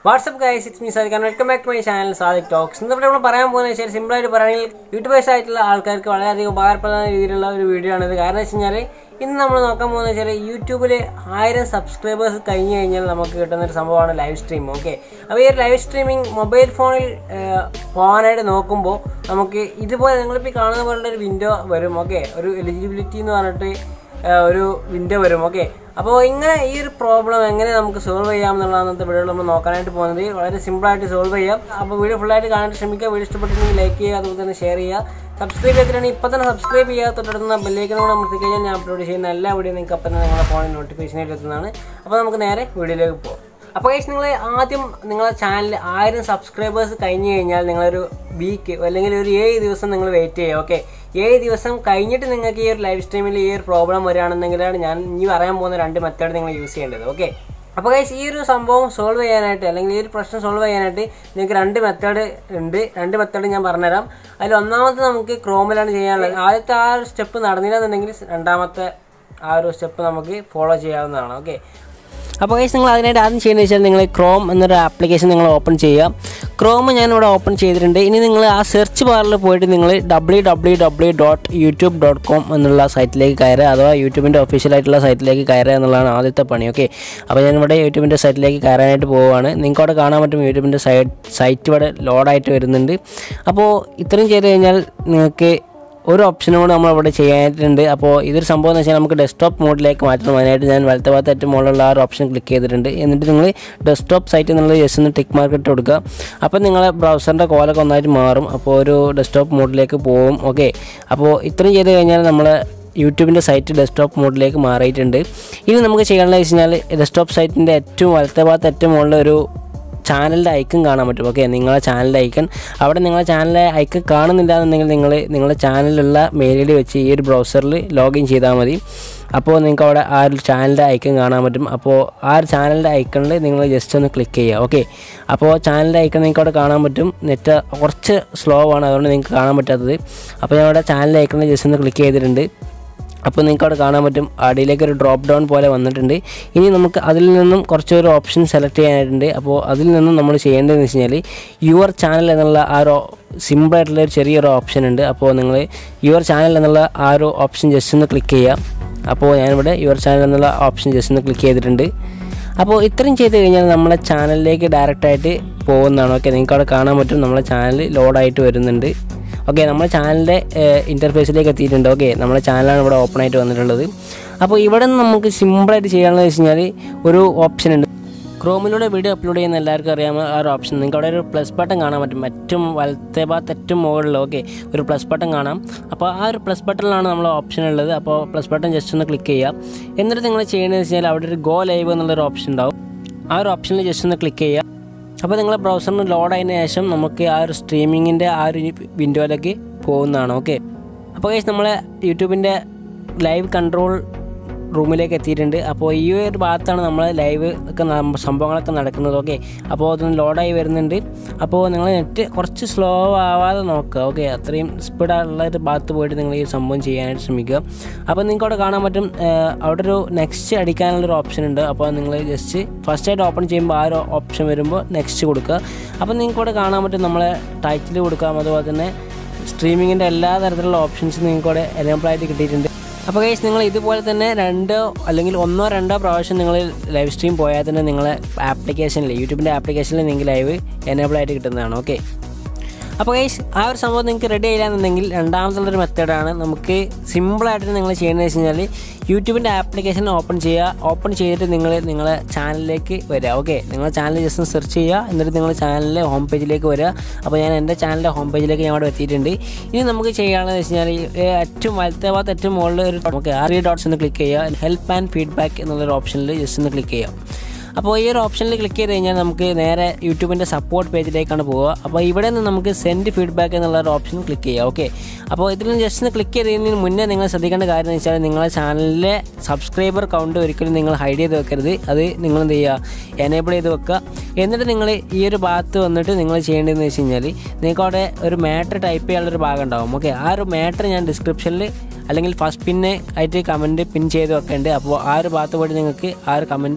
WhatsApp guys it's me Sadiq welcome back to my channel Sadiq talks ഇന്നിവിടെ നമ്മൾ പറയാൻ പോകുന്നത് വെച്ചാൽ സിമ്പിളായിട്ട് പറയുകയാണെങ്കിൽ യൂട്യൂബേഴ്സ് ആയിട്ടുള്ള ആൾക്കാർക്ക് വളരെയധികം ഉപകാരപ്രദമായ രീതിയിലുള്ള ഒരു വീഡിയോ ആണിത് കാരണം വെച്ച് കഴിഞ്ഞാൽ ഇന്ന് നമ്മൾ നോക്കാൻ പോകുന്നത് വെച്ചാൽ യൂട്യൂബിൽ ആയിരം സബ്സ്ക്രൈബേഴ്സ് കഴിഞ്ഞ് കഴിഞ്ഞാൽ നമുക്ക് കിട്ടുന്ന ഒരു സംഭവമാണ് ലൈവ് സ്ട്രീം ഓക്കെ അപ്പോൾ ഈ ഒരു ലൈവ് സ്ട്രീമിംഗ് മൊബൈൽ ഫോണിൽ പോകാനായിട്ട് നോക്കുമ്പോൾ നമുക്ക് ഇതുപോലെ നിങ്ങളിപ്പോൾ ഈ കാണുന്ന പോലുള്ള ഒരു വിൻഡോ വരും ഓക്കെ ഒരു എലിജിബിലിറ്റി എന്ന് പറഞ്ഞിട്ട് ആ, ഒരു വിൻഡോ വരും ഓക്കെ അപ്പോൾ ഇങ്ങനെ ഈ ഒരു പ്രോബ്ലം എങ്ങനെ നമുക്ക് സോൾവ് ചെയ്യാം എന്നുള്ളതാണ് ഇന്നത്തെ വീഡിയോ നമ്മൾ നോക്കാനായിട്ട് പോകുന്നത് വളരെ സിമ്പിളായിട്ട് സോൾവ് ചെയ്യാം അപ്പോൾ വീഡിയോ ഫുള്ളായിട്ട് കാണാൻ ശ്രമിക്കുക വീഡിയോ ഇഷ്ടപ്പെട്ടിട്ടുണ്ടെങ്കിൽ ലൈക്ക് ചെയ്യുക അതുപോലെ തന്നെ ഷെയർ ചെയ്യുക സബ്സ്ക്രൈബ് ചെയ്തിട്ടുണ്ടെങ്കിൽ ഇപ്പോൾ തന്നെ സബ്സ്ക്രൈബ് ചെയ്യുക തൊട്ടടുത്ത ബെല്ലേക്കും കൂടെ അമർത്തി കഴിഞ്ഞാൽ ഞാൻ അപ്ലോഡ് ചെയ്യുന്ന എല്ലാ വീഡിയോ നിങ്ങൾക്ക് അപ്പം തന്നെ നിങ്ങളുടെ ഫോണിൽ നോട്ടിഫിക്കേഷനായിട്ട് എത്തുന്നതാണ് അപ്പോൾ നമുക്ക് നേരെ വീഡിയോയിലേക്ക് പോകാം അപ്പോൾ ഗൈസ് നിങ്ങൾ ആദ്യം നിങ്ങളെ ചാനൽ ആയിരം സബ്സ്ക്രൈബേഴ്സ് കഴിഞ്ഞ് കഴിഞ്ഞാൽ നിങ്ങളൊരു വീക്ക് അല്ലെങ്കിൽ ഒരു ഏഴ് ദിവസം നിങ്ങൾ വെയിറ്റ് ചെയ്യുക ഓക്കെ ഏഴ് ദിവസം കഴിഞ്ഞിട്ട് നിങ്ങൾക്ക് ഈ ഒരു ലൈവ് സ്ട്രീമിൽ ഈ ഒരു പ്രോബ്ലം വരികയാണെന്നെങ്കിലാണ് ഞാൻ ഇനി പറയാൻ പോകുന്ന രണ്ട് മെത്തേഡ് നിങ്ങൾ യൂസ് ചെയ്യേണ്ടത് ഓക്കെ അപ്പോൾ ഗൈസ് ഈ ഒരു സംഭവം സോൾവ് ചെയ്യാനായിട്ട് അല്ലെങ്കിൽ ഈ ഒരു പ്രശ്നം സോൾവ് ചെയ്യാനായിട്ട് നിങ്ങൾക്ക് രണ്ട് മെത്തേഡ് ഉണ്ട് രണ്ട് മെത്തേഡ് ഞാൻ പറഞ്ഞുതരാം അതിൽ ഒന്നാമത്തെ നമുക്ക് ക്രോമിലാണ് ചെയ്യാനുള്ളത് ആദ്യത്തെ ആ ഒരു സ്റ്റെപ്പ് നടന്നില്ല എന്നുണ്ടെങ്കിൽ രണ്ടാമത്തെ ആ ഒരു സ്റ്റെപ്പ് നമുക്ക് ഫോളോ ചെയ്യാവുന്നതാണ് ഓക്കെ അപ്പോൾ ഗൈസ് നിങ്ങൾ അതിനായിട്ട് ആദ്യം ചെയ്യുന്നത് വെച്ചാൽ നിങ്ങൾ ക്രോം എന്നൊരു ആപ്ലിക്കേഷൻ നിങ്ങൾ ഓപ്പൺ ചെയ്യുക ക്രോം ഞാനിവിടെ ഓപ്പൺ ചെയ്തിട്ടുണ്ട് ഇനി നിങ്ങൾ ആ സെർച്ച് ബാറിൽ പോയിട്ട് നിങ്ങൾ W W W dot YouTube dot com എന്നുള്ള സൈറ്റിലേക്ക് കയറുക അഥവാ യൂട്യൂബിൻ്റെ ഒഫീഷ്യലായിട്ടുള്ള സൈറ്റിലേക്ക് കയറുക എന്നുള്ളതാണ് ആദ്യത്തെ പണി ഓക്കെ അപ്പോൾ ഞാനിവിടെ യൂട്യൂബിൻ്റെ സൈറ്റിലേക്ക് കയറാനായിട്ട് പോവുകയാണ് നിങ്ങൾക്ക് അവിടെ കാണാൻ പറ്റും യൂട്യൂബിൻ്റെ സൈറ്റ് സൈറ്റ് ഇവിടെ ലോഡായിട്ട് വരുന്നുണ്ട് അപ്പോൾ ഇത്രയും ചെയ്ത് കഴിഞ്ഞാൽ നിങ്ങൾക്ക് ഒരു ഓപ്ഷനും കൂടെ നമ്മൾ ഇവിടെ ചെയ്യാനായിട്ടുണ്ട് അപ്പോൾ ഇതൊരു സംഭവം എന്ന് വെച്ചാൽ നമുക്ക് ഡെസ്ക്ടോപ്പ് മോഡിലേക്ക് മാറ്റണം അതിനായിട്ട് ഞാൻ വലത്തെ ഭാഗത്ത് ഏറ്റവും മുകളിലുള്ള ആ ഒരു ഓപ്ഷൻ ക്ലിക്ക് ചെയ്തിട്ടുണ്ട് എന്നിട്ട് നിങ്ങൾ ഡെസ്ക്ടോപ്പ് സൈറ്റ് എന്നുള്ളത് ജസ്റ്റ് ഒന്ന് ടിക്ക് മാർക്ക് ഇട്ട് കൊടുക്കുക അപ്പോൾ നിങ്ങളെ ബ്രൗസറിൻ്റെ കോലൊക്കെ ഒന്നായിട്ട് മാറും അപ്പോൾ ഒരു ഡെസ്ക്ടോപ്പ് മോഡിലേക്ക് പോകും ഓക്കെ അപ്പോൾ ഇത്രയും ചെയ്ത് കഴിഞ്ഞാൽ നമ്മൾ യൂട്യൂബിൻ്റെ സൈറ്റ് ഡെസ്ക്ടോപ്പ് മോഡിലേക്ക് മാറിയിട്ടുണ്ട് ഇനി നമുക്ക് ചെയ്യാനുള്ളത് വെച്ച് കഴിഞ്ഞാൽ ഡെസ്ക്ടോപ്പ് സൈറ്റിൻ്റെ ഏറ്റവും വലത്തെ ഭാഗത്ത് ഏറ്റവും മുകളിൽ ഒരു ചാനലിൻ്റെ ഐക്കൺ കാണാൻ പറ്റും ഓക്കെ നിങ്ങളെ ചാനലിൻ്റെ ഐക്കൺ അവിടെ നിങ്ങളെ ചാനലിലെ ഐക്കൺ കാണുന്നില്ല എന്നുണ്ടെങ്കിൽ നിങ്ങൾ നിങ്ങളുടെ ചാനലിലുള്ള മെയിൽ ഐ ഡി വെച്ച് ഈ ഒരു ബ്രൗസറിൽ ലോഗിൻ ചെയ്താൽ മതി അപ്പോൾ നിങ്ങൾക്ക് അവിടെ ആ ഒരു ചാനലിൻ്റെ ഐക്കൺ കാണാൻ പറ്റും അപ്പോൾ ആ ഒരു ചാനലിൻ്റെ ഐക്കണിൽ നിങ്ങൾ ജസ്റ്റ് ഒന്ന് ക്ലിക്ക് ചെയ്യുക ഓക്കെ അപ്പോൾ ചാനലിൻ്റെ ഐക്കൺ നിങ്ങൾക്ക് അവിടെ കാണാൻ പറ്റും നെറ്റ് കുറച്ച് സ്ലോ ആണ് അതുകൊണ്ട് നിങ്ങൾക്ക് കാണാൻ പറ്റാത്തത് അപ്പോൾ ഞാൻ അവിടെ ചാനലിൻ്റെ ഐക്കണിൽ ജസ്റ്റ് ഒന്ന് ക്ലിക്ക് ചെയ്തിട്ടുണ്ട് അപ്പോൾ നിങ്ങൾക്ക് അവിടെ കാണാൻ പറ്റും അടിയിലേക്ക് ഒരു ഡ്രോപ്പ് ഡൗൺ പോലെ വന്നിട്ടുണ്ട് ഇനി നമുക്ക് അതിൽ നിന്നും കുറച്ചൊരു ഓപ്ഷൻ സെലക്ട് ചെയ്യാനായിട്ടുണ്ട് അപ്പോൾ അതിൽ നിന്നും നമ്മൾ ചെയ്യേണ്ടതെന്ന് വെച്ച് കഴിഞ്ഞാൽ യുവർ ചാനൽ എന്നുള്ള ആ ഒരു സിമ്പിളായിട്ടുള്ള ഒരു ചെറിയൊരു ഓപ്ഷൻ ഉണ്ട് അപ്പോൾ നിങ്ങൾ യുവർ ചാനൽ എന്നുള്ള ആ ഒരു ഓപ്ഷൻ ജസ്റ്റ് ഒന്ന് ക്ലിക്ക് ചെയ്യുക അപ്പോൾ ഞാനിവിടെ യുവർ ചാനൽ എന്നുള്ള ഓപ്ഷൻ ജസ്റ്റ് ഒന്ന് ക്ലിക്ക് ചെയ്തിട്ടുണ്ട് അപ്പോൾ ഇത്രയും ചെയ്ത് കഴിഞ്ഞാൽ നമ്മളെ ചാനലിലേക്ക് ഡയറക്റ്റായിട്ട് പോകുന്നതാണ് ഓക്കെ നിങ്ങൾക്ക് അവിടെ കാണാൻ പറ്റും നമ്മളെ ചാനൽ ലോഡായിട്ട് വരുന്നുണ്ട് ഓക്കെ നമ്മുടെ ചാനലിൻ്റെ ഇൻ്റർഫേസിലേക്ക് എത്തിയിട്ടുണ്ട് ഓക്കെ നമ്മുടെ ചാനലാണ് ഇവിടെ ഓപ്പൺ ആയിട്ട് വന്നിട്ടുള്ളത് അപ്പോൾ ഇവിടെ നിന്ന് നമുക്ക് സിമ്പിളായിട്ട് ചെയ്യാനുള്ളത് വെച്ച് കഴിഞ്ഞാൽ ഒരു ഓപ്ഷൻ ഉണ്ട് ക്രോമിലൂടെ വീഡിയോ അപ്ലോഡ് ചെയ്യുന്ന എല്ലാവർക്കും അറിയാമോ ആ ഒരു ഓപ്ഷൻ നിങ്ങൾക്ക് അവിടെ ഒരു പ്ലസ് ബട്ടൺ കാണാൻ പറ്റും ഏറ്റവും വലത്തെ ഭാഗത്ത് ഏറ്റവും മുകളിൽ ഓക്കെ ഒരു പ്ലസ് ബട്ടൺ കാണാം അപ്പോൾ ആ ഒരു പ്ലസ് ബട്ടണിലാണ് നമ്മൾ ഓപ്ഷൻ ഉള്ളത് അപ്പോൾ പ്ലസ് ബട്ടൺ ജസ്റ്റ് ഒന്ന് ക്ലിക്ക് ചെയ്യുക എന്നിട്ട് നിങ്ങൾ ചെയ്യേണ്ടത് വെച്ച് കഴിഞ്ഞാൽ അവിടെ ഒരു ഗോ ലൈവ് എന്നുള്ളൊരു ഓപ്ഷൻ ഉണ്ടാവും ആ ഒരു ഓപ്ഷനിൽ ജസ്റ്റ് ഒന്ന് ക്ലിക്ക് ചെയ്യുക അപ്പോൾ നിങ്ങളെ ബ്രൗസറിന് ലോഡ് ആയതിനു ശേഷം നമുക്ക് ആ ഒരു സ്ട്രീമിങ്ങിൻ്റെ ആ ഒരു വിൻഡോയിലേക്ക് പോകുന്നതാണ് ഓക്കെ അപ്പോൾ ഗൈസ് നമ്മളെ യൂട്യൂബിൻ്റെ ലൈവ് കൺട്രോൾ റൂമിലേക്ക് എത്തിയിട്ടുണ്ട് അപ്പോൾ ഈ ഒരു ഭാഗത്താണ് നമ്മൾ ലൈവ് ഒക്കെ ന- സംഭവങ്ങളൊക്കെ നടക്കുന്നത് ഓക്കെ അപ്പോൾ അതൊന്ന് ലോഡായി വരുന്നുണ്ട് അപ്പോൾ നിങ്ങൾ നെറ്റ് കുറച്ച് സ്ലോ ആവാതെ നോക്കുക ഓക്കെ അത്രയും സ്പീഡുള്ള ഒരു ഭാഗത്ത് പോയിട്ട് നിങ്ങൾ ഈ സംഭവം ചെയ്യാനായിട്ട് ശ്രമിക്കുക അപ്പോൾ നിങ്ങൾക്ക് അവിടെ കാണാൻ പറ്റും ഏഹ്, അവിടെ ഒരു നെക്സ്റ്റ് അടിക്കാനുള്ളൊരു ഓപ്ഷൻ ഉണ്ട് അപ്പോൾ നിങ്ങൾ ജസ്റ്റ് ഫസ്റ്റ് ആയിട്ട് ഓപ്പൺ ചെയ്യുമ്പോൾ ആ ഒരു ഓപ്ഷൻ വരുമ്പോൾ നെക്സ്റ്റ് കൊടുക്കുക അപ്പോൾ നിങ്ങൾക്ക് ഇവിടെ കാണാൻ പറ്റും നമ്മളെ ടൈറ്റിൽ കൊടുക്കാം അതുപോലെ തന്നെ സ്ട്രീമിങ്ങിൻ്റെ എല്ലാ തരത്തിലുള്ള ഓപ്ഷൻസും നിങ്ങൾക്ക് ഇവിടെ എനേബിൾ ആയിട്ട് കിട്ടിയിട്ടുണ്ട് അപ്പോൾ ഗൈസ് നിങ്ങൾ ഇതുപോലെ തന്നെ രണ്ടോ അല്ലെങ്കിൽ ഒന്നോ രണ്ടോ പ്രാവശ്യം നിങ്ങൾ ലൈവ് സ്ട്രീം പോയാൽ തന്നെ നിങ്ങളെ ആപ്ലിക്കേഷനിൽ യൂട്യൂബിൻ്റെ ആപ്ലിക്കേഷനിൽ നിങ്ങൾക്ക് ലൈവ് എനേബിൾ ആയിട്ട് കിട്ടുന്നതാണ് ഓക്കെ അപ്പോൾ ഗൈസ് ആ ഒരു സംഭവം നിങ്ങൾക്ക് റെഡി ആയില്ലാന്നുണ്ടെങ്കിൽ രണ്ടാമത്തുള്ളൊരു മെത്തേഡാണ് നമുക്ക് സിമ്പിളായിട്ട് നിങ്ങൾ ചെയ്യേണ്ടത് വെച്ച് കഴിഞ്ഞാൽ യൂട്യൂബിൻ്റെ ആപ്ലിക്കേഷൻ ഓപ്പൺ ചെയ്യുക ഓപ്പൺ ചെയ്തിട്ട് നിങ്ങൾ നിങ്ങളെ ചാനലിലേക്ക് വരിക ഓക്കെ നിങ്ങളുടെ ചാനൽ ജസ്റ്റ് ഒന്ന് സെർച്ച് ചെയ്യുക എന്നിട്ട് നിങ്ങൾ ചാനലിലെ ഹോം പേജിലേക്ക് വരിക അപ്പോൾ ഞാൻ എൻ്റെ ചാനലിൻ്റെ ഹോം പേജിലേക്ക് ഞാൻ അവിടെ എത്തിയിട്ടുണ്ട് ഇനി നമുക്ക് ചെയ്യാനുള്ളത് വെച്ച് കഴിഞ്ഞാൽ ഈ ഏറ്റവും വലത്തെ ഭാഗത്ത് ഏറ്റവും മുകളിൽ ഒരു നമുക്ക് ആ ത്രീ ഡോട്ട്സ് ഒന്ന് ക്ലിക്ക് ചെയ്യുക ഹെൽപ്പ് ആൻഡ് ഫീഡ്ബാക്ക് എന്നുള്ളൊരു ഓപ്ഷനിൽ ജസ്റ്റ് ഒന്ന് ക്ലിക്ക് ചെയ്യുക അപ്പോൾ ഈ ഒരു ഓപ്ഷനിൽ ക്ലിക്ക് ചെയ്ത് കഴിഞ്ഞാൽ നമുക്ക് നേരെ യൂട്യൂബിൻ്റെ സപ്പോർട്ട് പേജിലേക്കാണ് പോവുക അപ്പോൾ ഇവിടെ നിന്ന് നമുക്ക് സെൻഡ് ഫീഡ്ബാക്ക് എന്നുള്ള ഒരു ഓപ്ഷൻ ക്ലിക്ക് ചെയ്യാം ഓക്കെ അപ്പോൾ ഇതിൽ ജസ്റ്റ് ഒന്ന് ക്ലിക്ക് ചെയ്തതിന് മുന്നേ നിങ്ങൾ ശ്രദ്ധിക്കേണ്ട കാര്യം എന്ന് വെച്ചാൽ നിങ്ങളെ ചാനലിലെ സബ്സ്ക്രൈബർ കൗണ്ട് ഒരിക്കലും നിങ്ങൾ ഹൈഡ് ചെയ്ത് വെക്കരുത് അത് നിങ്ങൾ എന്ത് ചെയ്യുക എനേബിൾ ചെയ്ത് വെക്കുക എന്നിട്ട് നിങ്ങൾ ഈ ഒരു ഭാഗത്ത് വന്നിട്ട് നിങ്ങൾ ചെയ്യേണ്ടതെന്ന് വെച്ച് കഴിഞ്ഞാൽ നിങ്ങൾക്ക് അവിടെ ഒരു മാറ്റർ ടൈപ്പ് ചെയ്യാനുള്ളൊരു ഭാഗം ഉണ്ടാവും ഓക്കെ ആ ഒരു മാറ്റർ ഞാൻ ഡിസ്ക്രിപ്ഷനിൽ അല്ലെങ്കിൽ ഫസ്റ്റ് പിന്നെ ആയിട്ട് കമൻറ്റ് പിൻ ചെയ്ത് വെക്കുന്നുണ്ട് അപ്പോൾ ആ ഒരു ഭാഗത്ത് പോയിട്ട് നിങ്ങൾക്ക് ആ ഒരു കമൻറ്റ്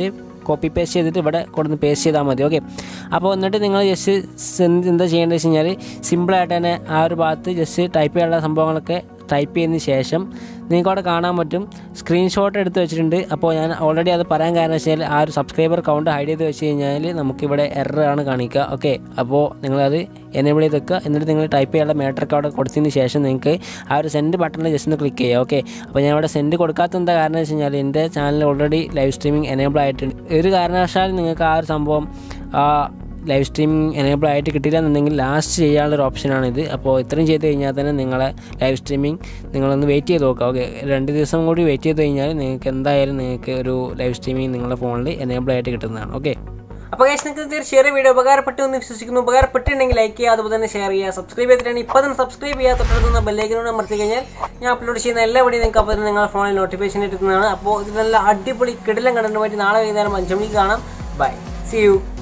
കോപ്പി പേസ്റ്റ് ചെയ്തിട്ട് ഇവിടെ കൊടുന്ന് പേസ്റ്റ് ചെയ്താൽ മതി ഓക്കെ അപ്പോൾ എന്നിട്ട് നിങ്ങൾ ജസ്റ്റ് എന്താ ചെയ്യേണ്ടത് വെച്ച് കഴിഞ്ഞാൽ സിമ്പിളായിട്ട് തന്നെ ആ ഒരു ഭാഗത്ത് ജസ്റ്റ് ടൈപ്പ് ചെയ്യാനുള്ള സംഭവങ്ങളൊക്കെ ടൈപ്പ് ചെയ്തതിന് ശേഷം നിങ്ങൾക്ക് അവിടെ കാണാൻ പറ്റും സ്ക്രീൻഷോട്ട് എടുത്ത് വെച്ചിട്ടുണ്ട് അപ്പോൾ ഞാൻ ഓൾറെഡി അത് പറയാൻ കാരണം വെച്ചാൽ ആ ഒരു സബ്സ്ക്രൈബർ കൗണ്ട് ഹൈഡ് ചെയ്ത് വെച്ച് കഴിഞ്ഞാൽ നമുക്കിവിടെ എറർ ആണ് കാണിക്കുക ഓക്കെ അപ്പോൾ നിങ്ങളത് എനേബിൾ ചെയ്ത് വെക്കുക എന്നിട്ട് നിങ്ങൾ ടൈപ്പ് ചെയ്യാനുള്ള മാറ്ററൊക്കെ അവിടെ കൊടുത്തതിന് ശേഷം നിങ്ങൾക്ക് ആ ഒരു സെൻഡ് ബട്ടണിൽ ജസ്റ്റ് ഒന്ന് ക്ലിക്ക് ചെയ്യുക ഓക്കെ അപ്പോൾ ഞാൻ ഇവിടെ സെൻഡ് കൊടുക്കാത്ത എന്താ കാരണം വെച്ച് കഴിഞ്ഞാൽ എൻ്റെ channel already live streaming enable ആയിട്ടുണ്ട് ഒരു കാരണവശാൽ നിങ്ങൾക്ക് ആ ഒരു സംഭവം ആ ലൈവ് സ്ട്രീമിംഗ് എനേബിൾ ആയിട്ട് കിട്ടില്ല എന്നുണ്ടെങ്കിൽ ലാസ്റ്റ് ചെയ്യാനുള്ള ഒരു ഓപ്ഷനാണിത് അപ്പോൾ ഇത്രയും ചെയ്ത് കഴിഞ്ഞാൽ തന്നെ നിങ്ങളെ ലൈവ് സ്ട്രീമിംഗ് നിങ്ങളൊന്ന് വെയിറ്റ് ചെയ്ത് നോക്കുക ഓക്കെ രണ്ട് ദിവസം കൂടി വെയിറ്റ് ചെയ്ത് കഴിഞ്ഞാൽ നിങ്ങൾക്ക് എന്തായാലും നിങ്ങൾക്ക് ഒരു ലൈവ് സ്ട്രീമിംഗ് നിങ്ങളുടെ ഫോണിൽ എനേബിൾ ആയിട്ട് കിട്ടുന്നതാണ് ഓക്കെ അപ്പോൾ ഗൈസ് നിങ്ങൾക്ക് തീർച്ചയായും വീഡിയോ ഉപകാരപ്പെട്ടു എന്ന് വിശ്വസിക്കുന്നു ഉപകാരപ്പെട്ടിട്ടുണ്ടെങ്കിൽ ലൈക്ക് ചെയ്യുക അതുപോലെ തന്നെ ഷെയർ ചെയ്യുക സബ്സ്ക്രൈബ് ചെയ്തിട്ടാണ് ഇപ്പോൾ തന്നെ സബ്സ്ക്രൈബ് ചെയ്യുക തൊട്ടടുത്തുന്ന ബെല്ലൈക്കനോട് അമർത്തി കഴിഞ്ഞാൽ ഞാൻ അപ്ലോഡ് ചെയ്യുന്ന എല്ലാ വീഡിയോ നിങ്ങൾക്ക് അപ്പോൾ തന്നെ നിങ്ങളുടെ ഫോണിൽ നോട്ടിഫിക്കേഷൻ എത്തുന്നതാണ് അപ്പോൾ ഇത് നല്ല അടിപൊളി കിടിലം കണ്ടന്റുമായിട്ട് നാളെ വൈകുന്നേരം അഞ്ച് മണിക്ക് കാണാം ബൈ സി യു